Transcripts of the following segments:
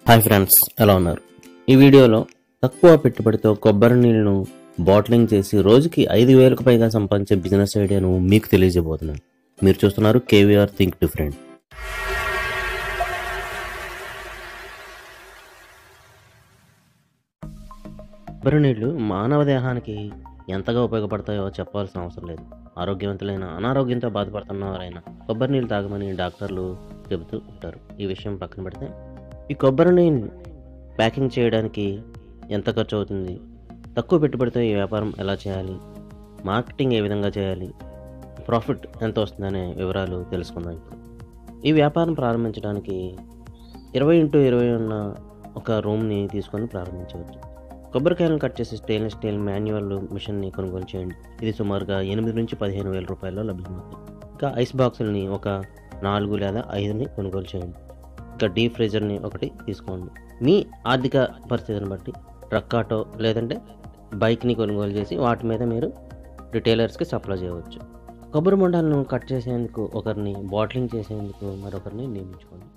hi friends ఎలా ఉన్నారు ఈ వీడియోలో తక్కువ పెట్టుబడితో కొబ్బరి నీళ్ళను బాటిలింగ్ చేసి రోజుకి ఐదు వేలకు పైగా సంపాదించే బిజినెస్ ఐడియాను మీకు తెలియజేయబోతున్నాను మీరు చూస్తున్నారు కేవీఆర్ థింక్ డిఫరెంట్ కొబ్బరి నీళ్లు మానవ దేహానికి ఎంతగా ఉపయోగపడతాయో చెప్పాల్సిన అవసరం లేదు ఆరోగ్యవంతులైన అనారోగ్యంతో బాధపడుతున్న వారైనా కొబ్బరి నీళ్ళు తాగమని డాక్టర్లు చెబుతూ ఉంటారు ఈ విషయం పక్కన పెడితే ఈ కొబ్బరి నీళ్ళు ప్యాకింగ్ చేయడానికి ఎంత ఖర్చు అవుతుంది తక్కువ పెట్టుబడితో ఈ వ్యాపారం ఎలా చేయాలి మార్కెటింగ్ ఏ విధంగా చేయాలి ప్రాఫిట్ ఎంత వస్తుందనే వివరాలు తెలుసుకుందాం ఇప్పుడు ఈ వ్యాపారం ప్రారంభించడానికి ఇరవై ఇంటూ ఇరవై ఉన్న ఒక రూమ్ని తీసుకొని ప్రారంభించవచ్చు కొబ్బరికాయలను కట్ చేసే స్టెయిన్లెస్ స్టీల్ మాన్యువల్ మిషన్ని కొనుగోలు చేయండి ఇది సుమారుగా ఎనిమిది నుంచి పదిహేను వేల రూపాయల్లో లభ్యమవుతుంది ఇంకా ఐస్ బాక్సులని ఒక నాలుగు లేదా ఐదుని కొనుగోలు చేయండి ఇంకా డీప్ ఫ్రీజర్ని ఒకటి తీసుకోండి మీ ఆర్థిక పరిస్థితిని బట్టి ట్రక్ ఆటో లేదంటే బైక్ని కొనుగోలు చేసి వాటి మీద మీరు రిటైలర్స్కి సప్లై చేయవచ్చు కొబ్బరి బొండాలను కట్ చేసేందుకు ఒకరిని బాటిలింగ్ చేసేందుకు మరొకరిని నియమించుకోండి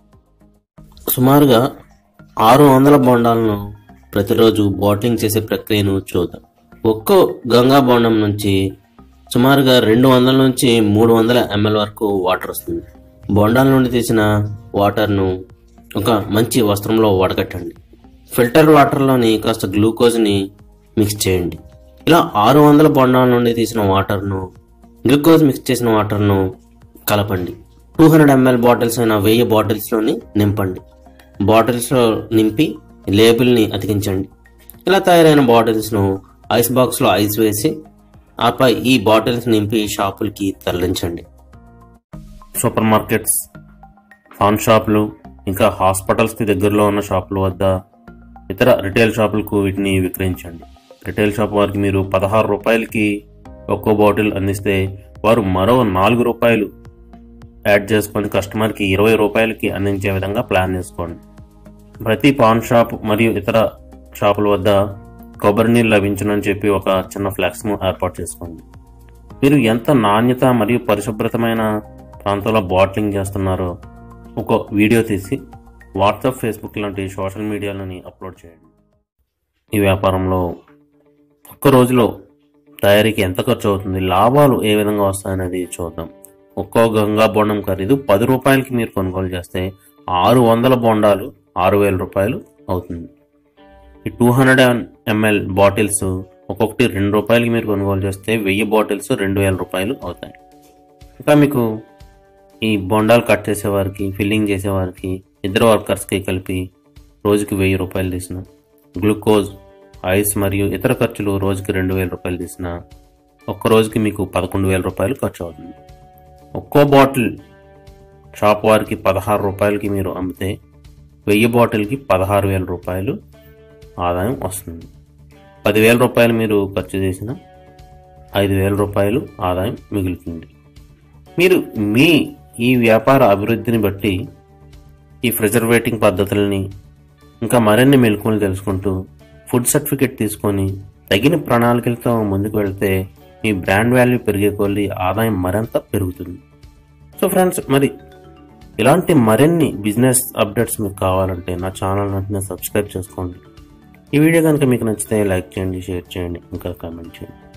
సుమారుగా ఆరు వందల బొండాలను ప్రతిరోజు బాటిలింగ్ చేసే ప్రక్రియను చూద్దాం ఒక్కో గంగా బొండం నుంచి సుమారుగా రెండు వందల నుంచి మూడు వందల ఎంఎల్ వరకు వాటర్ వస్తుంది బొండాల నుండి తీసిన వాటర్ను ఒక మంచి వస్త్రంలో వడకట్టండి ఫిల్టర్ వాటర్లోని కాస్త గ్లూకోజ్ని మిక్స్ చేయండి ఇలా ఆరు వందల బొండాల నుండి తీసిన వాటర్ను గ్లూకోజ్ మిక్స్ చేసిన వాటర్ను కలపండి టూ హండ్రెడ్ ఎంఎల్ బాటిల్స్ అయిన వెయ్యి బాటిల్స్లోని నింపండి బాటిల్స్లో నింపి లేబుల్ని అతికించండి ఇలా తయారైన బాటిల్స్ను ఐస్ బాక్స్లో ఐస్ వేసి ఆపై ఈ బాటిల్స్ నింపి షాపులకి తరలించండి సూపర్ మార్కెట్స్ పాన్ షాపులు ఇంకా హాస్పిటల్స్కి దగ్గరలో ఉన్న షాపుల వద్ద ఇతర రిటైల్ షాపులకు వీటిని విక్రయించండి రిటైల్ షాప్ వారికి మీరు పదహారు రూపాయలకి ఒక్కో బాటిల్ అందిస్తే వారు మరో నాలుగు రూపాయలు యాడ్ చేసుకొని కస్టమర్కి ఇరవై రూపాయలకి అందించే విధంగా ప్లాన్ చేసుకోండి ప్రతి పాన్ షాప్ మరియు ఇతర షాపుల వద్ద కొబ్బరి నీళ్ళు లభించునని చెప్పి ఒక చిన్న ఫ్లెక్స్ను ఏర్పాటు చేసుకోండి మీరు ఎంత నాణ్యత మరియు పరిశుభ్రతమైన ప్రాంతంలో బాటిలింగ్ చేస్తున్నారో ఒక వీడియో తీసి వాట్సాప్ ఫేస్బుక్ లాంటి సోషల్ మీడియాలని అప్లోడ్ చేయండి ఈ వ్యాపారంలో ఒక్క రోజులో తయారీకి ఎంత ఖర్చు అవుతుంది లాభాలు ఏ విధంగా వస్తాయనేది చూద్దాం ఒక్కో గంగా బొండం ఖరీదు పది రూపాయలకి మీరు కొనుగోలు చేస్తే ఆరు వందల బొండాలు ఆరు వేల రూపాయలు అవుతుంది ఈ టూ హండ్రెడ్ ఎంఎల్ బాటిల్స్ ఒక్కొక్కటి రెండు రూపాయలకి మీరు కొనుగోలు చేస్తే వెయ్యి బాటిల్స్ రెండు వేల రూపాయలు అవుతాయి ఇంకా మీకు ఈ బొండాలు కట్ చేసేవారికి ఫిల్లింగ్ చేసేవారికి ఇద్దరు వర్కర్స్కి కలిపి రోజుకి వెయ్యి రూపాయలు తీసిన గ్లూకోజ్ ఐస్ మరియు ఇతర ఖర్చులు రోజుకి రెండు వేల రూపాయలు తీసిన ఒక్క రోజుకి మీకు పదకొండు వేల రూపాయలు ఖర్చు అవుతుంది ఒక్కో బాటిల్ షాప్ వారికి పదహారు రూపాయలకి మీరు అమ్మితే వెయ్యి బాటిల్కి పదహారు వేల రూపాయలు ఆదాయం వస్తుంది పదివేల రూపాయలు మీరు ఖర్చు చేసిన ఐదు వేల రూపాయలు ఆదాయం మిగులుతుంది మీరు మీ ఈ వ్యాపార అభివృద్ధిని బట్టి ఈ ప్రిజర్వేటింగ్ పద్ధతులని ఇంకా మరిన్ని మెలకువలు తెలుసుకుంటూ ఫుడ్ సర్టిఫికేట్ తీసుకొని తగిన ప్రణాళికలతో ముందుకు వెళ్తే మీ బ్రాండ్ వాల్యూ పెరిగే కొద్దీ ఆదాయం మరింత పెరుగుతుంది సో ఫ్రెండ్స్ మరి ఇలాంటి మరిన్ని బిజినెస్ అప్డేట్స్ మీకు కావాలంటే నా ఛానల్ వెంటనే సబ్స్క్రైబ్ చేసుకోండి ఈ వీడియో కనుక మీకు నచ్చితే లైక్ చేయండి షేర్ చేయండి ఇంకా కామెంట్ చేయండి